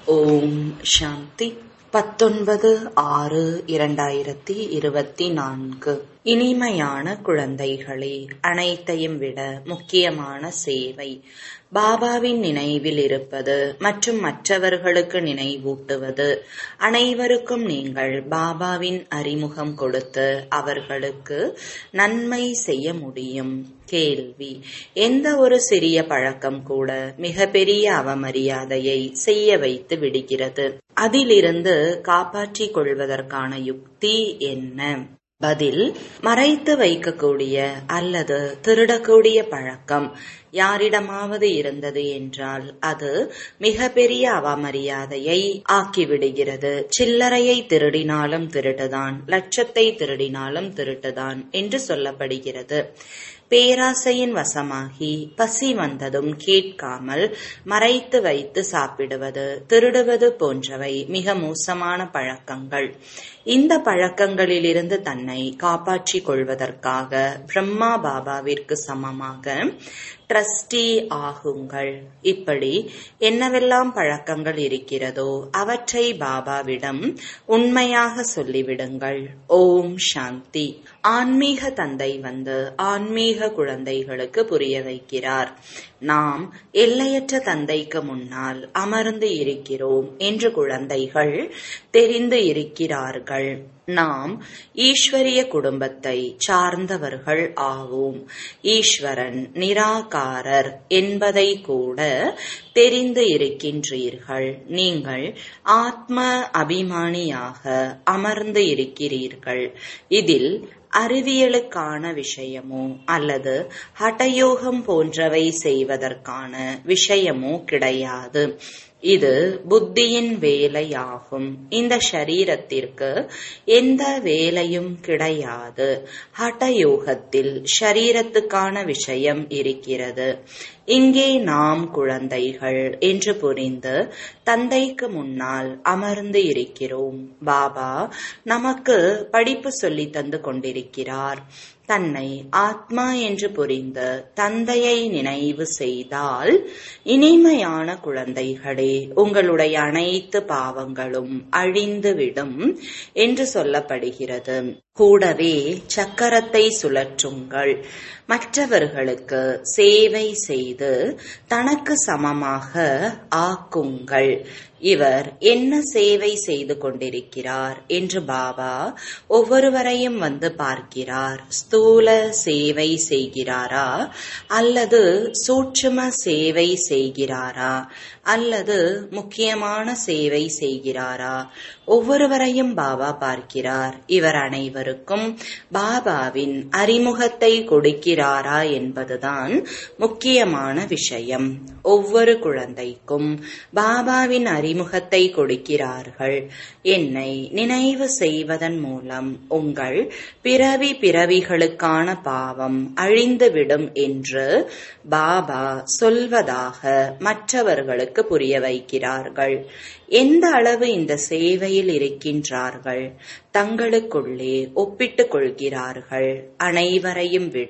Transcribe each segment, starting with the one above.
ஓம் சாந்தி பத்தொன்பது ஆறு இரண்டாயிரத்தி இருபத்தி நான்கு இனிமையான குழந்தைகளே அனைத்தையும் விட முக்கியமான சேவை பாபாவின் நினைவில் இருப்பது மற்றும் மற்றவர்களுக்கு நினைவூட்டுவது அனைவருக்கும் நீங்கள் பாபாவின் அறிமுகம் கொடுத்து அவர்களுக்கு நன்மை செய்ய முடியும் கேள்வி எந்த ஒரு சிறிய பழக்கம் கூட மிக பெரிய அவமரியாதையை செய்ய வைத்து விடுகிறது அதிலிருந்து காப்பாற்றிக் கொள்வதற்கான யுக்தி என்ன பதில் மறைத்து வைக்கக்கூடிய அல்லது திருடக்கூடிய பழக்கம் யாரிடமாவது இருந்தது என்றால் அது மிக பெரிய அவமரியாதையை ஆக்கிவிடுகிறது சில்லறையை திருடினாலும் திருட்டுதான் லட்சத்தை திருடினாலும் திருட்டுதான் என்று சொல்லப்படுகிறது பேராசையின் வசமாகி பசி வந்ததும் கேட்காமல் மறைத்து வைத்து சாப்பிடுவது திருடுவது போன்றவை மிக மோசமான பழக்கங்கள் இந்த பழக்கங்களிலிருந்து தன்னை காப்பாற்றிக் கொள்வதற்காக பிரம்மா பாபாவிற்கு சமமாக ட்ரஸ்டி ஆகுங்கள் இப்படி என்னவெல்லாம் பழக்கங்கள் இருக்கிறதோ அவற்றை பாபாவிடம் உண்மையாக சொல்லிவிடுங்கள் ஓம் சாந்தி ஆன்மீக தந்தை வந்து ஆன்மீக குழந்தைகளுக்கு புரிய வைக்கிறார் நாம் எல்லையற்ற தந்தைக்கு முன்னால் அமர்ந்து இருக்கிறோம் என்று குழந்தைகள் தெரிந்து இருக்கிறார்கள் நாம் ஈஸ்வரிய குடும்பத்தை சார்ந்தவர்கள் ஆவோம் ஈஸ்வரன் நிராகாரர் என்பதை கூட தெரிந்து இருக்கின்றீர்கள் நீங்கள் ஆத்ம அபிமானியாக அமர்ந்து இருக்கிறீர்கள் இதில் அறிவியலுக்கான விஷயமோ அல்லது ஹட்டயோகம் போன்றவை செய்வதற்கான விஷயமோ கிடையாது இது புத்தியின் வேலையாகும் இந்த ஷரீரத்திற்கு எந்த வேலையும் கிடையாது ஹட்டயோகத்தில் ஷரீரத்துக்கான விஷயம் இருக்கிறது இங்கே நாம் குழந்தைகள் என்று புரிந்து தந்தைக்கு முன்னால் அமர்ந்து இருக்கிறோம் பாபா நமக்கு படிப்பு சொல்லி தந்து கொண்டிருக்கிறார் தன்னை ஆத்மா என்று புரிந்து தந்தையை நினைவு செய்தால் இனிமையான குழந்தைகளே உங்களுடைய அனைத்து பாவங்களும் அழிந்துவிடும் என்று சொல்லப்படுகிறது கூடவே சக்கரத்தை சுழற்றுங்கள் மற்றவர்களுக்கு சேவை செய்து தனக்கு சமமாக ஆக்குங்கள் இவர் என்ன சேவை செய்து கொண்டிருக்கிறார் என்று பாபா ஒவ்வொருவரையும் வந்து பார்க்கிறார் ஸ்தூல சேவை செய்கிறாரா அல்லது சூட்சும சேவை செய்கிறாரா அல்லது முக்கியமான சேவை செய்கிறாரா ஒவ்வொருவரையும் பாபா பார்க்கிறார் இவர் அனைவருக்கும் பாபாவின் அறிமுகத்தை கொடுக்கிறாரா என்பதுதான் முக்கியமான விஷயம் ஒவ்வொரு குழந்தைக்கும் பாபாவின் அறிமுகத்தை கொடுக்கிறார்கள் என்னை நினைவு செய்வதன் மூலம் உங்கள் பிறவி பிறவிகளுக்கான பாவம் அழிந்துவிடும் என்று பாபா சொல்வதாக மற்றவர்களுக்கு புரிய வைக்கிறார்கள் எந்த அளவு இந்த சேவையில் இருக்கின்றார்கள் தங்களுக்குள்ளே ஒப்பிட்டுக் கொள்கிறார்கள் அனைவரையும் விட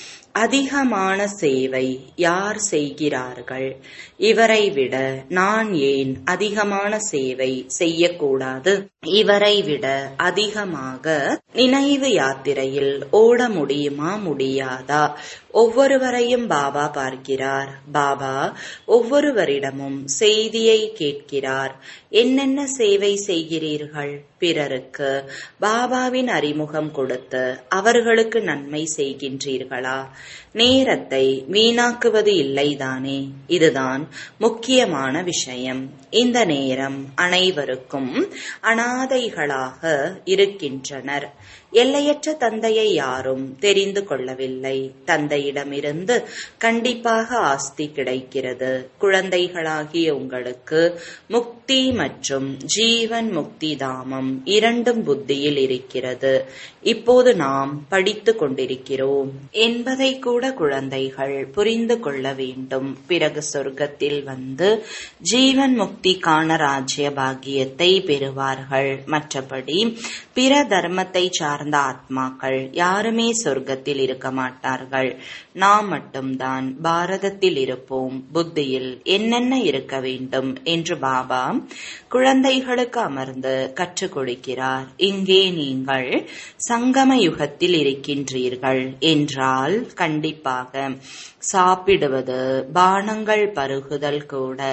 அதிகமான சேவை யார் செய்கிறார்கள் இவரை விட நான் ஏன் அதிகமான சேவை செய்யக்கூடாது இவரை விட அதிகமாக நினைவு யாத்திரையில் ஓட முடியுமா முடியாதா ஒவ்வொருவரையும் பாபா பார்க்கிறார் பாபா ஒவ்வொருவரிடமும் செய்தியை கேட்கிறார் என்னென்ன சேவை செய்கிறீர்கள் பிறருக்கு பாபாவின் அறிமுகம் கொடுத்து அவர்களுக்கு நன்மை செய்கின்றீர்களா நேரத்தை வீணாக்குவது இல்லைதானே இதுதான் முக்கியமான விஷயம் இந்த நேரம் அனைவருக்கும் அனாதைகளாக இருக்கின்றனர் எல்லையற்ற தந்தையை யாரும் தெரிந்து கொள்ளவில்லை தந்தையிடமிருந்து கண்டிப்பாக ஆஸ்தி கிடைக்கிறது குழந்தைகளாகிய உங்களுக்கு முக்தி மற்றும் ஜீவன் முக்தி தாமம் இரண்டும் புத்தியில் இருக்கிறது இப்போது நாம் படித்துக் கொண்டிருக்கிறோம் என்பதை கூட குழந்தைகள் புரிந்து கொள்ள வேண்டும் பிறகு சொர்க்கத்தில் வந்து ஜீவன் முக்திக்கான ராஜ்ய பாக்கியத்தை பெறுவார்கள் மற்றபடி பிற தர்மத்தை சார்ந்த ஆத்மாக்கள் யாருமே சொர்க்கத்தில் இருக்க மாட்டார்கள் நாம் மட்டும்தான் பாரதத்தில் இருப்போம் புத்தியில் என்னென்ன இருக்க வேண்டும் என்று பாபா குழந்தைகளுக்கு அமர்ந்து கற்றுக் கொடுக்கிறார் இங்கே நீங்கள் சங்கம யுகத்தில் இருக்கின்றீர்கள் என்றால் கண்டிப்பாக சாப்பிடுவது பானங்கள் பருகுதல் கூட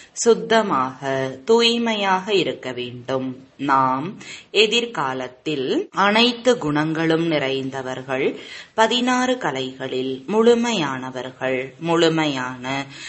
சுத்தமாக தூய்மையாக இருக்க வேண்டும் நாம் எதிர்காலத்தில் அனைத்து குணங்களும் நிறைந்தவர்கள் பதினாறு கலைகளில் முழுமையானவர்கள் முழுமையான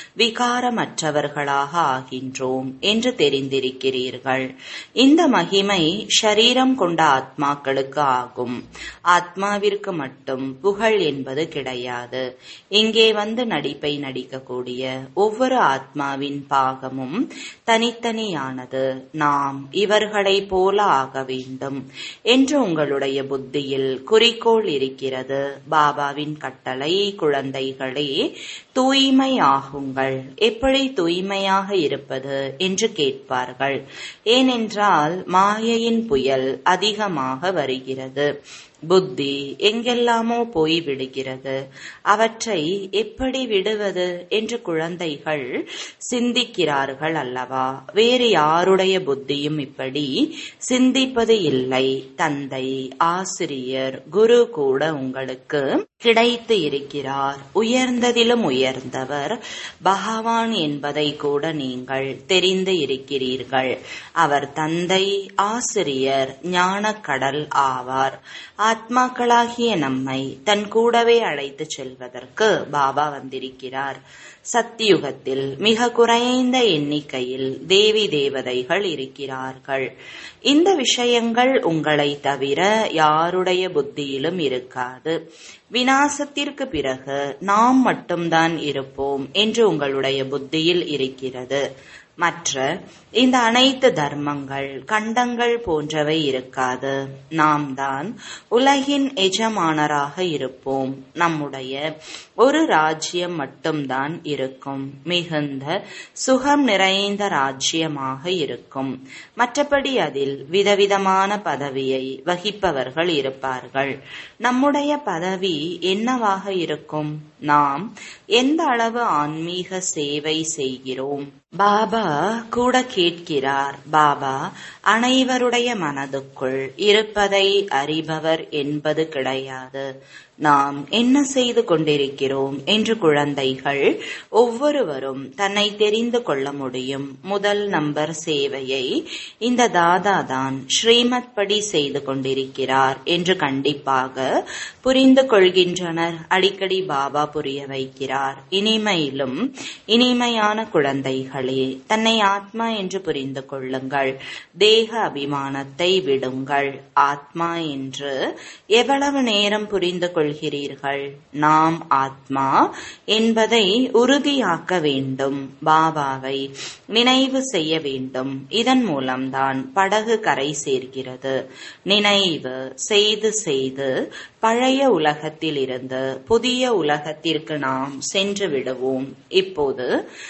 விகாரமற்றவர்களாக ஆகின்றோம் என்று தெரிந்திருக்கிறீர்கள் இந்த மகிமை ஷரீரம் கொண்ட ஆத்மாக்களுக்கு ஆகும் ஆத்மாவிற்கு மட்டும் புகழ் என்பது கிடையாது இங்கே வந்து நடிப்பை நடிக்கக்கூடிய ஒவ்வொரு ஆத்மாவின் பாகமும் தனித்தனியானது நாம் இவர்களை போல ஆக வேண்டும் என்று உங்களுடைய புத்தியில் குறிக்கோள் இருக்கிறது பாபாவின் கட்டளை குழந்தைகளே தூய்மை ஆகுங்கள் எப்படி தூய்மையாக இருப்பது என்று கேட்பார்கள் ஏனென்றால் மாயையின் புயல் அதிகமாக வருகிறது புத்தி எங்கெல்லாமோ போய் விடுகிறது அவற்றை எப்படி விடுவது என்று குழந்தைகள் சிந்திக்கிறார்கள் அல்லவா வேறு யாருடைய புத்தியும் இப்படி சிந்திப்பது இல்லை தந்தை ஆசிரியர் குரு கூட உங்களுக்கு கிடைத்து இருக்கிறார் உயர்ந்ததிலும் உயர்ந்தவர் பகவான் என்பதை கூட நீங்கள் தெரிந்து இருக்கிறீர்கள் அவர் தந்தை ஆசிரியர் ஞானக்கடல் ஆவார் ஆத்மாக்களாகிய நம்மை தன் கூடவே அழைத்து செல்வதற்கு பாபா வந்திருக்கிறார் சத்தியுகத்தில் மிக குறைந்த எண்ணிக்கையில் தேவி தேவதைகள் இருக்கிறார்கள் இந்த விஷயங்கள் உங்களை தவிர யாருடைய புத்தியிலும் இருக்காது வினாசத்திற்கு பிறகு நாம் மட்டும்தான் இருப்போம் என்று உங்களுடைய புத்தியில் இருக்கிறது மற்ற இந்த அனைத்து தர்மங்கள் கண்டங்கள் போன்றவை இருக்காது நாம் தான் உலகின் எஜமானராக இருப்போம் நம்முடைய ஒரு ராஜ்யம் மட்டும்தான் இருக்கும் மிகுந்த சுகம் நிறைந்த ராஜ்யமாக இருக்கும் மற்றபடி அதில் விதவிதமான பதவியை வகிப்பவர்கள் இருப்பார்கள் நம்முடைய பதவி என்னவாக இருக்கும் நாம் எந்த அளவு ஆன்மீக சேவை செய்கிறோம் பாபா கூட கேட்கிறார் பாபா அனைவருடைய மனதுக்குள் இருப்பதை அறிபவர் என்பது கிடையாது நாம் என்ன செய்து கொண்டிருக்கிறோம் என்று குழந்தைகள் ஒவ்வொருவரும் தன்னை தெரிந்து கொள்ள முடியும் முதல் நம்பர் சேவையை இந்த தாதா தான் ஸ்ரீமத் படி செய்து கொண்டிருக்கிறார் என்று கண்டிப்பாக புரிந்து கொள்கின்றனர் அடிக்கடி பாபா புரிய வைக்கிறார் இனிமையிலும் இனிமையான குழந்தைகளே தன்னை ஆத்மா என்று புரிந்து கொள்ளுங்கள் தேக அபிமானத்தை விடுங்கள் ஆத்மா என்று எவ்வளவு நேரம் புரிந்து கொள்கிறீர்கள் நாம் ஆத்மா என்பதை உறுதியாக்க வேண்டும் பாபாவை நினைவு செய்ய வேண்டும் இதன் மூலம்தான் படகு கரை சேர்கிறது நினைவு செய்து செய்து பழைய உலகத்தில் இருந்து புதிய உலகத்திற்கு நாம் சென்று விடுவோம் இப்போது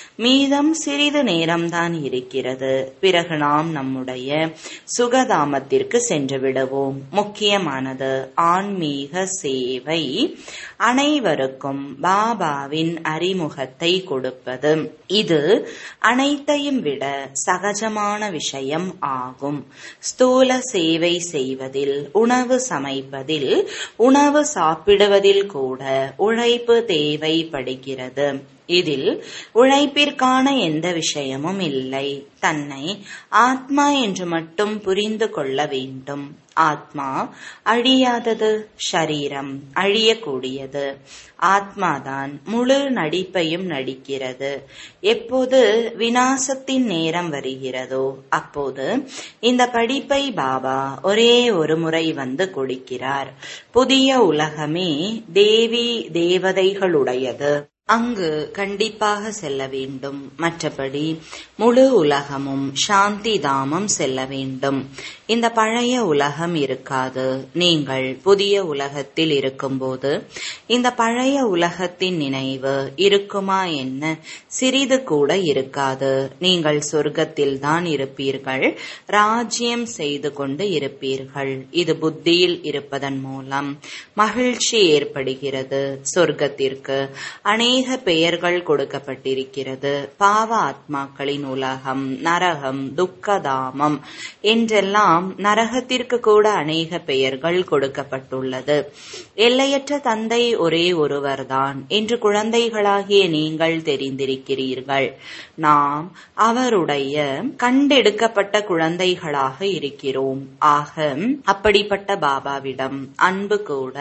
மீதம் சிறிது நேரம்தான் இருக்கிறது பிறகு நாம் நம்முடைய சுகதாமத்திற்கு சென்று விடுவோம் முக்கியமானது ஆன்மீக சேவை அனைவருக்கும் பாபாவின் அறிமுகத்தை கொடுப்பது இது அனைத்தையும் விட சகஜமான விஷயம் ஆகும் ஸ்தூல சேவை செய்வதில் உணவு சமைப்பதில் உணவு சாப்பிடுவதில் கூட உழைப்பு தேவைப்படுகிறது இதில் உழைப்பிற்கான எந்த விஷயமும் இல்லை தன்னை ஆத்மா என்று மட்டும் புரிந்து கொள்ள வேண்டும் ஆத்மா அழியாதது ஷரீரம் அழியக்கூடியது ஆத்மாதான் முழு நடிப்பையும் நடிக்கிறது எப்போது வினாசத்தின் நேரம் வருகிறதோ அப்போது இந்த படிப்பை பாபா ஒரே ஒரு முறை வந்து கொடுக்கிறார் புதிய உலகமே தேவி தேவதைகளுடையது அங்கு கண்டிப்பாக செல்ல வேண்டும் மற்றபடி முழு உலகமும் சாந்தி தாமம் செல்ல வேண்டும் இந்த பழைய உலகம் இருக்காது நீங்கள் புதிய உலகத்தில் இருக்கும்போது இந்த பழைய உலகத்தின் நினைவு இருக்குமா என்ன சிறிது கூட இருக்காது நீங்கள் சொர்க்கத்தில் தான் இருப்பீர்கள் ராஜ்யம் செய்து கொண்டு இருப்பீர்கள் இது புத்தியில் இருப்பதன் மூலம் மகிழ்ச்சி ஏற்படுகிறது சொர்க்கத்திற்கு அநேக பெயர்கள் கொடுக்கப்பட்டிருக்கிறது பாவ ஆத்மாக்களின் உலகம் நரகம் துக்கதாமம் என்றெல்லாம் நரகத்திற்கு கூட அநேக பெயர்கள் கொடுக்கப்பட்டுள்ளது எல்லையற்ற தந்தை ஒரே ஒருவர்தான் என்று குழந்தைகளாகிய நீங்கள் தெரிந்திருக்கிறீர்கள் நாம் அவருடைய கண்டெடுக்கப்பட்ட குழந்தைகளாக இருக்கிறோம் ஆக அப்படிப்பட்ட பாபாவிடம் அன்பு கூட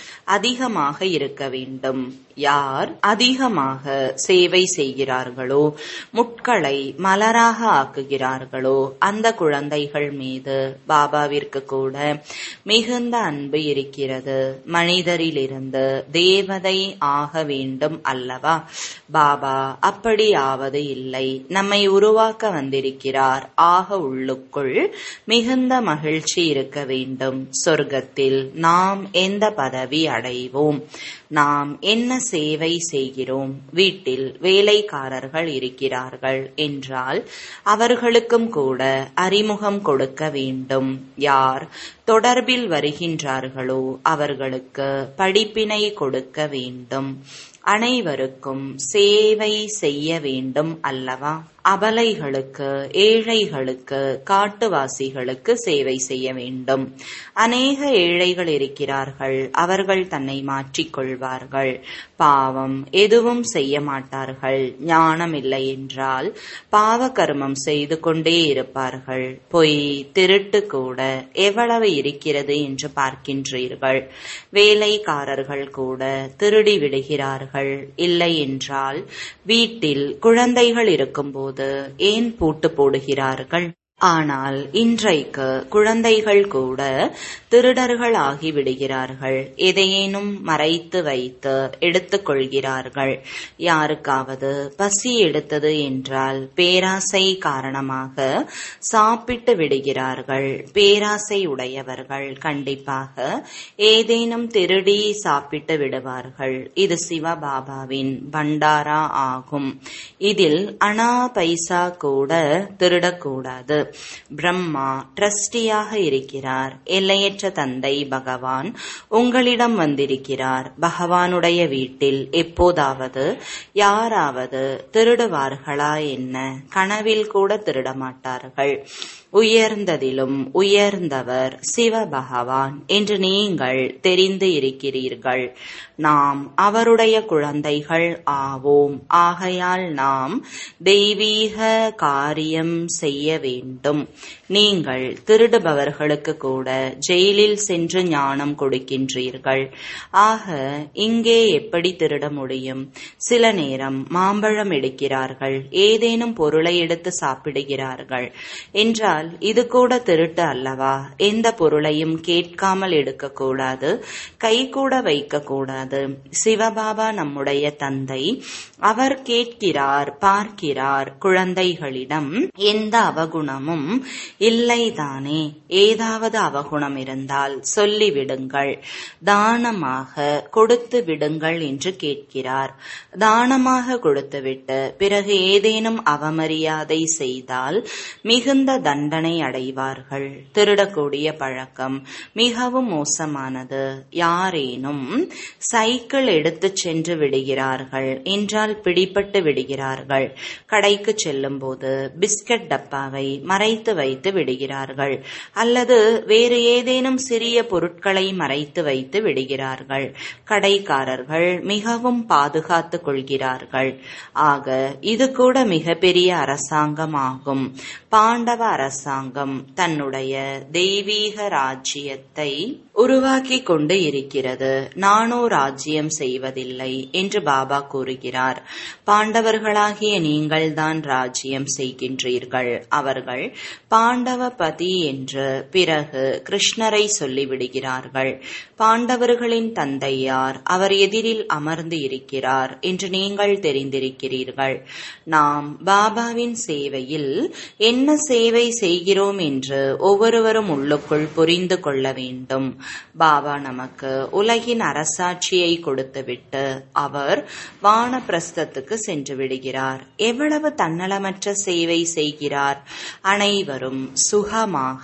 அதிகமாக இருக்க வேண்டும் யார் அதிகமாக சேவை செய்கிறார்களோ முட்களை மலராக ஆக்குகிறார்களோ அந்த குழந்தைகள் மீது பாபாவிற்கு கூட மிகுந்த அன்பு இருக்கிறது மனிதரிலிருந்து தேவதை ஆக வேண்டும் அல்லவா பாபா அப்படி ஆவது இல்லை நம்மை உருவாக்க வந்திருக்கிறார் ஆக உள்ளுக்குள் மிகுந்த மகிழ்ச்சி இருக்க வேண்டும் சொர்க்கத்தில் நாம் எந்த பதவி அடைவோம் நாம் என்ன சேவை செய்கிறோம் வீட்டில் வேலைக்காரர்கள் இருக்கிறார்கள் என்றால் அவர்களுக்கும் கூட அறிமுகம் கொடுக்க வேண்டும் யார் தொடர்பில் வருகின்றார்களோ அவர்களுக்கு படிப்பினை கொடுக்க வேண்டும் அனைவருக்கும் சேவை செய்ய வேண்டும் அல்லவா அபலைகளுக்கு ஏழைகளுக்கு காட்டுவாசிகளுக்கு சேவை செய்ய வேண்டும் அநேக ஏழைகள் இருக்கிறார்கள் அவர்கள் தன்னை மாற்றிக் கொள்வார்கள் பாவம் எதுவும் செய்ய மாட்டார்கள் ஞானம் இல்லை என்றால் பாவ கர்மம் செய்து கொண்டே இருப்பார்கள் பொய் திருட்டு கூட எவ்வளவு இருக்கிறது என்று பார்க்கின்றீர்கள் வேலைக்காரர்கள் கூட திருடி விடுகிறார்கள் இல்லை என்றால் வீட்டில் குழந்தைகள் இருக்கும்போது ஏன் பூட்டு போடுகிறார்கள் ஆனால் இன்றைக்கு குழந்தைகள் கூட திருடர்கள் ஆகிவிடுகிறார்கள் எதையேனும் மறைத்து வைத்து எடுத்துக் கொள்கிறார்கள் யாருக்காவது பசி எடுத்தது என்றால் பேராசை காரணமாக சாப்பிட்டு விடுகிறார்கள் பேராசை உடையவர்கள் கண்டிப்பாக ஏதேனும் திருடி சாப்பிட்டு விடுவார்கள் இது சிவபாபாவின் பண்டாரா ஆகும் இதில் அனா பைசா கூட திருடக்கூடாது பிரம்மா ட்ரஸ்டியாக இருக்கிறார் எல்லையற்ற தந்தை பகவான் உங்களிடம் வந்திருக்கிறார் பகவானுடைய வீட்டில் எப்போதாவது யாராவது திருடுவார்களா என்ன கனவில் கூட திருட மாட்டார்கள் உயர்ந்ததிலும் உயர்ந்தவர் சிவபகவான் என்று நீங்கள் தெரிந்து இருக்கிறீர்கள் நாம் அவருடைய குழந்தைகள் ஆவோம் ஆகையால் நாம் தெய்வீக காரியம் செய்ய வேண்டும் நீங்கள் திருடுபவர்களுக்கு கூட ஜெயிலில் சென்று ஞானம் கொடுக்கின்றீர்கள் ஆக இங்கே எப்படி திருட முடியும் சில நேரம் மாம்பழம் எடுக்கிறார்கள் ஏதேனும் பொருளை எடுத்து சாப்பிடுகிறார்கள் என்றால் இது கூட திருட்டு அல்லவா எந்த பொருளையும் கேட்காமல் எடுக்கக்கூடாது கை கூட வைக்கக்கூடாது சிவபாபா நம்முடைய தந்தை அவர் கேட்கிறார் பார்க்கிறார் குழந்தைகளிடம் எந்த அவகுணமும் இல்லைதானே ஏதாவது அவகுணம் இருந்தால் சொல்லிவிடுங்கள் தானமாக கொடுத்து விடுங்கள் என்று கேட்கிறார் தானமாக கொடுத்துவிட்டு பிறகு ஏதேனும் அவமரியாதை செய்தால் மிகுந்த தண்டனை அடைவார்கள் திருடக்கூடிய பழக்கம் மிகவும் மோசமானது யாரேனும் சைக்கிள் எடுத்துச் சென்று விடுகிறார்கள் என்றால் பிடிபட்டு விடுகிறார்கள் கடைக்கு செல்லும் போது பிஸ்கட் டப்பாவை மறைத்து வைத்து விடுகிறார்கள் அல்லது வேறு ஏதேனும் சிறிய பொருட்களை மறைத்து வைத்து விடுகிறார்கள் கடைக்காரர்கள் மிகவும் பாதுகாத்துக் கொள்கிறார்கள் ஆக இது கூட மிகப்பெரிய அரசாங்கம் ஆகும் பாண்டவ அரசாங்கம் தன்னுடைய தெய்வீக ராஜ்யத்தை உருவாக்கி கொண்டு இருக்கிறது நானோ ராஜ்யம் செய்வதில்லை என்று பாபா கூறுகிறார் பாண்டவர்களாகிய நீங்கள்தான் ராஜ்யம் செய்கின்றீர்கள் அவர்கள் பாண்டவபதி என்று பிறகு கிருஷ்ணரை சொல்லிவிடுகிறார்கள் பாண்டவர்களின் தந்தையார் அவர் எதிரில் அமர்ந்து இருக்கிறார் என்று நீங்கள் தெரிந்திருக்கிறீர்கள் நாம் பாபாவின் சேவையில் என்ன சேவை செய்கிறோம் என்று ஒவ்வொருவரும் உள்ளுக்குள் புரிந்து கொள்ள வேண்டும் பாபா நமக்கு உலகின் அரசாட்சியை கொடுத்துவிட்டு அவர் வானப்பிரஸ்தத்துக்கு சென்று விடுகிறார் எவ்வளவு தன்னலமற்ற சேவை செய்கிறார் அனைவரும் சுகமாக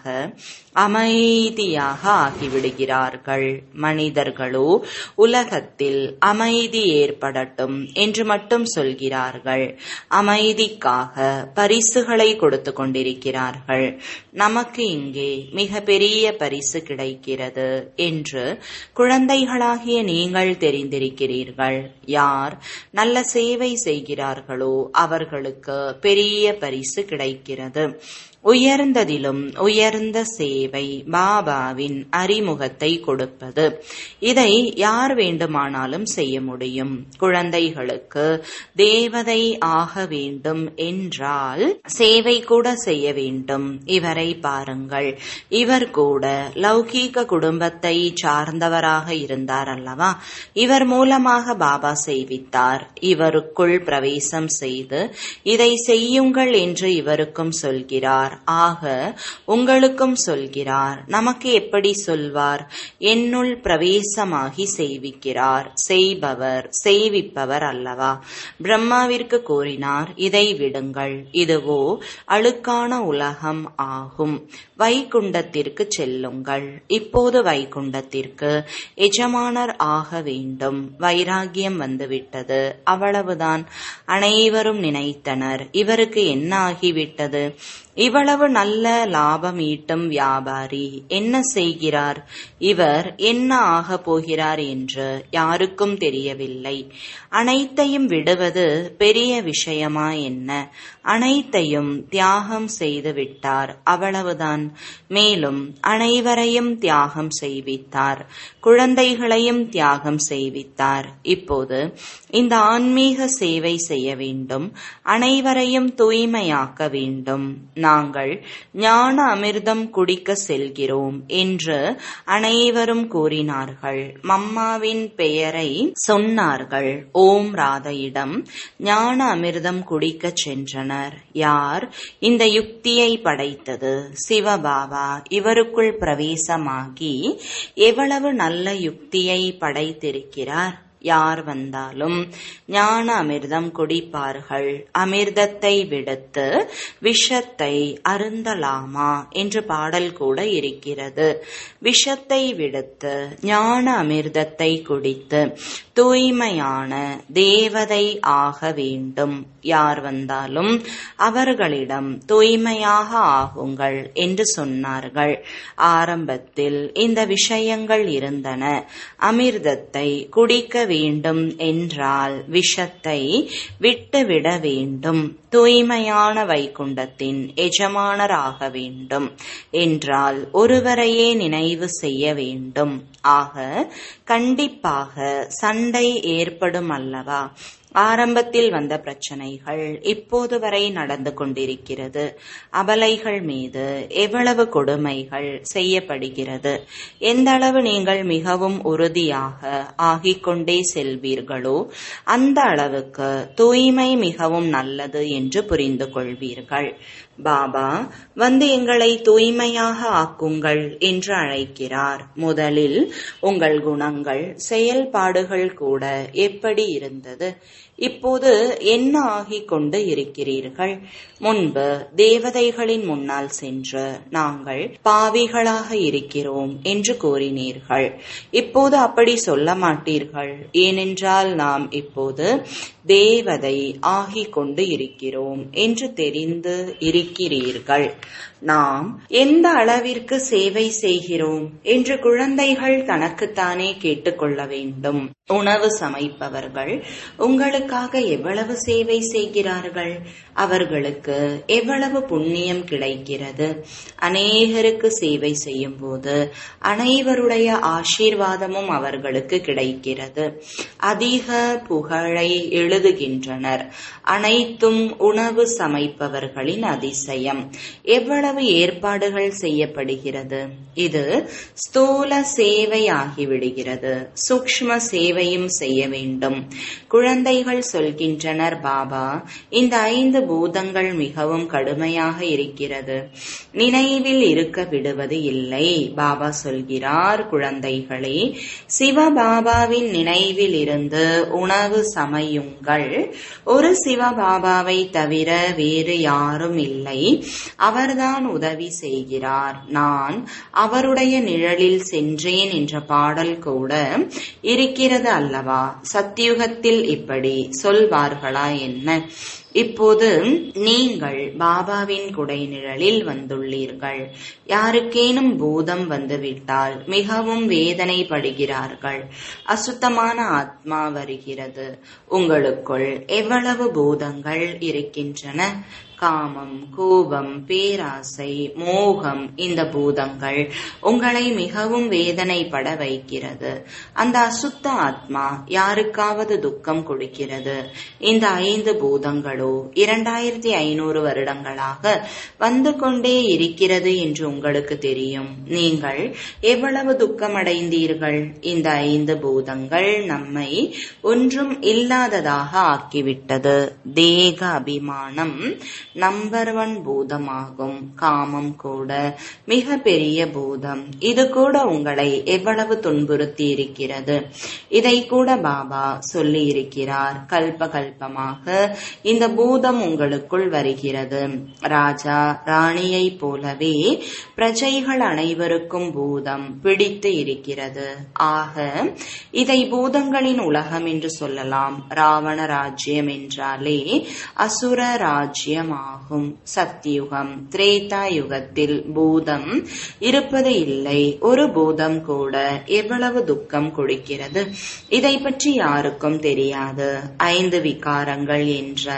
அமைதியாக ஆகிவிடுகிறார்கள் மனிதர்களோ உலகத்தில் அமைதி ஏற்படட்டும் என்று மட்டும் சொல்கிறார்கள் அமைதிக்காக பரிசுகளை கொடுத்து கொண்டிருக்கிறார்கள் நமக்கு இங்கே மிக பெரிய பரிசு கிடைக்கிறது என்று குழந்தைகளாகிய நீங்கள் தெரிந்திருக்கிறீர்கள் யார் நல்ல சேவை செய்கிறார்களோ அவர்களுக்கு பெரிய பரிசு கிடைக்கிறது உயர்ந்ததிலும் உயர்ந்த சேவை பாபாவின் அறிமுகத்தை கொடுப்பது இதை யார் வேண்டுமானாலும் செய்ய முடியும் குழந்தைகளுக்கு தேவதை ஆக வேண்டும் என்றால் சேவை கூட செய்ய வேண்டும் இவரை பாருங்கள் இவர் கூட லௌகீக குடும்பத்தை சார்ந்தவராக இருந்தார் அல்லவா இவர் மூலமாக பாபா செய்வித்தார் இவருக்குள் பிரவேசம் செய்து இதை செய்யுங்கள் என்று இவருக்கும் சொல்கிறார் ஆக உங்களுக்கும் சொல்கிறார் நமக்கு எப்படி சொல்வார் என்னுள் பிரவேசமாகி செய்விக்கிறார் செய்பவர் செய்விப்பவர் அல்லவா பிரம்மாவிற்கு கூறினார் இதை விடுங்கள் இதுவோ அழுக்கான உலகம் ஆகும் வைகுண்டத்திற்கு செல்லுங்கள் இப்போது வைகுண்டத்திற்கு எஜமானர் ஆக வேண்டும் வைராகியம் வந்துவிட்டது அவ்வளவுதான் அனைவரும் நினைத்தனர் இவருக்கு என்ன ஆகிவிட்டது இவ்வளவு நல்ல லாபம் ஈட்டும் வியாபாரி என்ன செய்கிறார் இவர் என்ன ஆக போகிறார் என்று யாருக்கும் தெரியவில்லை அனைத்தையும் விடுவது பெரிய விஷயமா என்ன அனைத்தையும் தியாகம் செய்து விட்டார் அவ்வளவுதான் மேலும் அனைவரையும் தியாகம் செய்வித்தார் குழந்தைகளையும் தியாகம் செய்வித்தார் இப்போது இந்த ஆன்மீக சேவை செய்ய வேண்டும் அனைவரையும் தூய்மையாக்க வேண்டும் நாங்கள் ஞான அமிர்தம் குடிக்க செல்கிறோம் என்று அனைவரும் கூறினார்கள் மம்மாவின் பெயரை சொன்னார்கள் ஓம் ராதையிடம் ஞான அமிர்தம் குடிக்கச் சென்றனர் யார் இந்த யுக்தியை படைத்தது சிவபாபா இவருக்குள் பிரவேசமாகி எவ்வளவு நல்ல யுக்தியை படைத்திருக்கிறார் யார் வந்தாலும் ஞான அமிர்தம் குடிப்பார்கள் அமிர்தத்தை விடுத்து விஷத்தை அருந்தலாமா என்று பாடல் கூட இருக்கிறது விஷத்தை விடுத்து ஞான அமிர்தத்தை குடித்து தூய்மையான தேவதை ஆக வேண்டும் யார் வந்தாலும் அவர்களிடம் தூய்மையாக ஆகுங்கள் என்று சொன்னார்கள் ஆரம்பத்தில் இந்த விஷயங்கள் இருந்தன அமிர்தத்தை குடிக்க வேண்டும் என்றால் விஷத்தை விட்டுவிட வேண்டும் தூய்மையான வைகுண்டத்தின் எஜமானராக வேண்டும் என்றால் ஒருவரையே நினைவு செய்ய வேண்டும் ஆக கண்டிப்பாக சண்டை ஏற்படும் அல்லவா ஆரம்பத்தில் வந்த பிரச்சனைகள் இப்போது வரை நடந்து கொண்டிருக்கிறது அபலைகள் மீது எவ்வளவு கொடுமைகள் செய்யப்படுகிறது எந்த அளவு நீங்கள் மிகவும் உறுதியாக ஆகிக்கொண்டே செல்வீர்களோ அந்த அளவுக்கு தூய்மை மிகவும் நல்லது என்று புரிந்து கொள்வீர்கள் பாபா வந்து எங்களை தூய்மையாக ஆக்குங்கள் என்று அழைக்கிறார் முதலில் உங்கள் குணங்கள் செயல்பாடுகள் கூட எப்படி இருந்தது இப்போது என்ன ஆகிக் கொண்டு இருக்கிறீர்கள் முன்பு தேவதைகளின் முன்னால் சென்று நாங்கள் பாவிகளாக இருக்கிறோம் என்று கூறினீர்கள் இப்போது அப்படி சொல்ல மாட்டீர்கள் ஏனென்றால் நாம் இப்போது தேவதை ஆகிக் கொண்டு இருக்கிறோம் என்று தெரிந்து இருக்கிறீர்கள் நாம் எந்த அளவிற்கு சேவை செய்கிறோம் என்று குழந்தைகள் தனக்குத்தானே கேட்டுக்கொள்ள வேண்டும் உணவு சமைப்பவர்கள் உங்களுக்கு மக்களுக்காக எவ்வளவு சேவை செய்கிறார்கள் அவர்களுக்கு எவ்வளவு புண்ணியம் கிடைக்கிறது அநேகருக்கு சேவை செய்யும் போது அனைவருடைய ஆசீர்வாதமும் அவர்களுக்கு கிடைக்கிறது அதிக புகழை எழுதுகின்றனர் அனைத்தும் உணவு சமைப்பவர்களின் அதிசயம் எவ்வளவு ஏற்பாடுகள் செய்யப்படுகிறது இது ஸ்தூல சேவை ஆகிவிடுகிறது சூக்ஷ்ம சேவையும் செய்ய வேண்டும் குழந்தைகள் சொல்கின்றனர் பாபா இந்த ஐந்து பூதங்கள் மிகவும் கடுமையாக இருக்கிறது நினைவில் இருக்க விடுவது இல்லை பாபா சொல்கிறார் குழந்தைகளே சிவபாபாவின் நினைவில் இருந்து உணவு சமையுங்கள் ஒரு சிவபாபாவை தவிர வேறு யாரும் இல்லை அவர்தான் உதவி செய்கிறார் நான் அவருடைய நிழலில் சென்றேன் என்ற பாடல் கூட இருக்கிறது அல்லவா சத்தியுகத்தில் இப்படி சொல்வார்களா என்ன இப்போது நீங்கள் பாபாவின் குடை நிழலில் வந்துள்ளீர்கள் யாருக்கேனும் பூதம் வந்துவிட்டால் மிகவும் வேதனைப்படுகிறார்கள் அசுத்தமான ஆத்மா வருகிறது உங்களுக்குள் எவ்வளவு பூதங்கள் இருக்கின்றன காமம் கோபம் பேராசை மோகம் இந்த பூதங்கள் உங்களை மிகவும் வேதனைப்பட வைக்கிறது அந்த அசுத்த ஆத்மா யாருக்காவது துக்கம் கொடுக்கிறது இந்த ஐந்து பூதங்களோ இரண்டாயிரத்தி ஐநூறு வருடங்களாக வந்து கொண்டே இருக்கிறது என்று உங்களுக்கு தெரியும் நீங்கள் எவ்வளவு துக்கமடைந்தீர்கள் இந்த ஐந்து பூதங்கள் நம்மை ஒன்றும் இல்லாததாக ஆக்கிவிட்டது தேக அபிமானம் நம்பர் ஒன் பூதமாகும் காமம் கூட மிக பெரிய பூதம் இது கூட உங்களை எவ்வளவு துன்புறுத்தி இருக்கிறது இதை கூட பாபா சொல்லி இருக்கிறார் கல்ப கல்பமாக இந்த பூதம் உங்களுக்குள் வருகிறது ராஜா ராணியை போலவே பிரஜைகள் அனைவருக்கும் பூதம் பிடித்து இருக்கிறது ஆக இதை பூதங்களின் உலகம் என்று சொல்லலாம் ராவண ராஜ்யம் என்றாலே அசுர ராஜ்யம் ஆகும் சத்தியுகம் திரேதா யுகத்தில் பூதம் இருப்பது இல்லை ஒரு பூதம் கூட எவ்வளவு துக்கம் கொடுக்கிறது இதை பற்றி யாருக்கும் தெரியாது ஐந்து விகாரங்கள் என்ற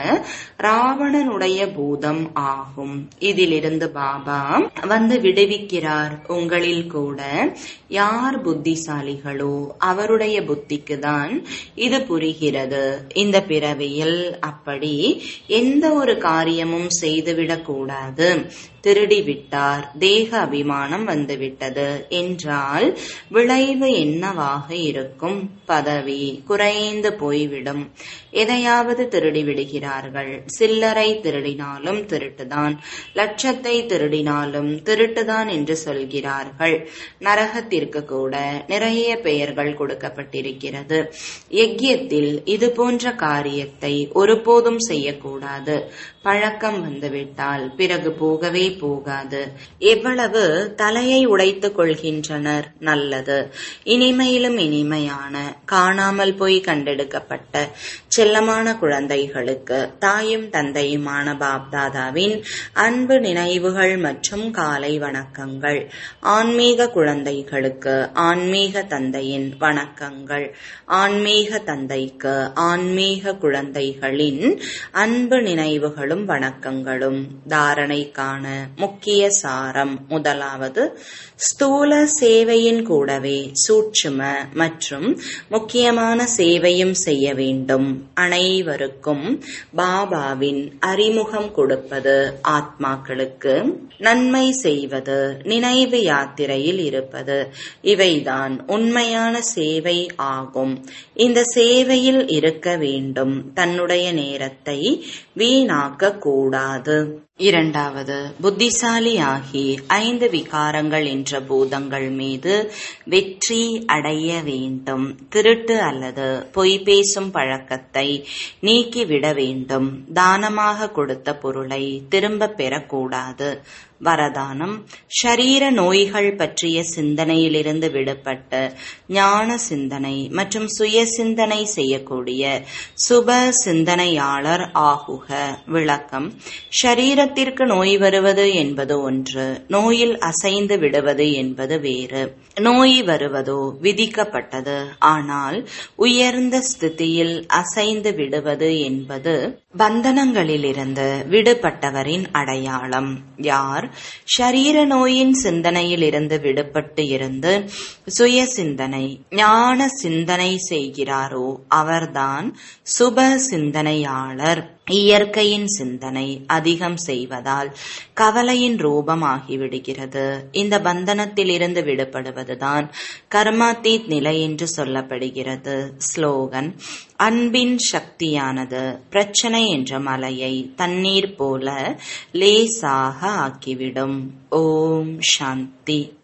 ராவணனுடைய பூதம் ஆகும் இதிலிருந்து பாபா வந்து விடுவிக்கிறார் உங்களில் கூட யார் புத்திசாலிகளோ அவருடைய புத்திக்கு தான் இது புரிகிறது இந்த பிறவியில் அப்படி எந்த ஒரு காரியமும் செய்துவிடக் கூடாது திருடி விட்டார் தேக அபிமானம் வந்துவிட்டது என்றால் விளைவு என்னவாக இருக்கும் பதவி குறைந்து போய்விடும் எதையாவது திருடி விடுகிறார்கள் சில்லறை திருடினாலும் திருட்டுதான் லட்சத்தை திருடினாலும் திருட்டுதான் என்று சொல்கிறார்கள் நரகத்திற்கு கூட நிறைய பெயர்கள் கொடுக்கப்பட்டிருக்கிறது யஜ்யத்தில் இது போன்ற காரியத்தை ஒருபோதும் செய்யக்கூடாது பழக்கம் வந்துவிட்டால் பிறகு போகவே போகாது எவ்வளவு தலையை உடைத்துக் கொள்கின்றனர் நல்லது இனிமையிலும் இனிமையான காணாமல் போய் கண்டெடுக்கப்பட்ட செல்லமான குழந்தைகளுக்கு தாயும் தந்தையுமான பாப்தாதாவின் அன்பு நினைவுகள் மற்றும் காலை வணக்கங்கள் ஆன்மீக குழந்தைகளுக்கு ஆன்மீக தந்தையின் வணக்கங்கள் ஆன்மீக தந்தைக்கு ஆன்மீக குழந்தைகளின் அன்பு நினைவுகளும் வணக்கங்களும் தாரணைக்கான முக்கிய சாரம் முதலாவது ஸ்தூல சேவையின் கூடவே சூட்சும மற்றும் முக்கியமான சேவையும் செய்ய வேண்டும் அனைவருக்கும் பாபாவின் அறிமுகம் கொடுப்பது ஆத்மாக்களுக்கு நன்மை செய்வது நினைவு யாத்திரையில் இருப்பது இவைதான் உண்மையான சேவை ஆகும் இந்த சேவையில் இருக்க வேண்டும் தன்னுடைய நேரத்தை வீணாக்க கூடாது இரண்டாவது புத்திசாலியாகி ஐந்து விகாரங்கள் என்ற பூதங்கள் மீது வெற்றி அடைய வேண்டும் திருட்டு அல்லது பொய் பேசும் பழக்கத்தை நீக்கிவிட வேண்டும் தானமாக கொடுத்த பொருளை திரும்ப பெறக்கூடாது வரதானம் ஷரீர நோய்கள் பற்றிய சிந்தனையிலிருந்து விடுபட்டு ஞான சிந்தனை மற்றும் சுய சிந்தனை செய்யக்கூடிய சுப சிந்தனையாளர் ஆகுக விளக்கம் ஷரீர உலகத்திற்கு நோய் வருவது என்பது ஒன்று நோயில் அசைந்து விடுவது என்பது வேறு நோய் வருவதோ விதிக்கப்பட்டது ஆனால் உயர்ந்த ஸ்திதியில் அசைந்து விடுவது என்பது பந்தனங்களிலிருந்து விடுபட்டவரின் அடையாளம் யார் ஷரீர நோயின் சிந்தனையில் இருந்து விடுபட்டு இருந்து சுய சிந்தனை ஞான சிந்தனை செய்கிறாரோ அவர்தான் சுப சிந்தனையாளர் இயற்கையின் சிந்தனை அதிகம் செய்வதால் கவலையின் ரூபமாகிவிடுகிறது இந்த பந்தனத்தில் இருந்து விடுபடுவதுதான் கர்மாத்தீத் நிலை என்று சொல்லப்படுகிறது ஸ்லோகன் அன்பின் சக்தியானது பிரச்சனை என்ற மலையை தண்ணீர் போல லேசாக ஆக்கிவிடும் ஓம் சாந்தி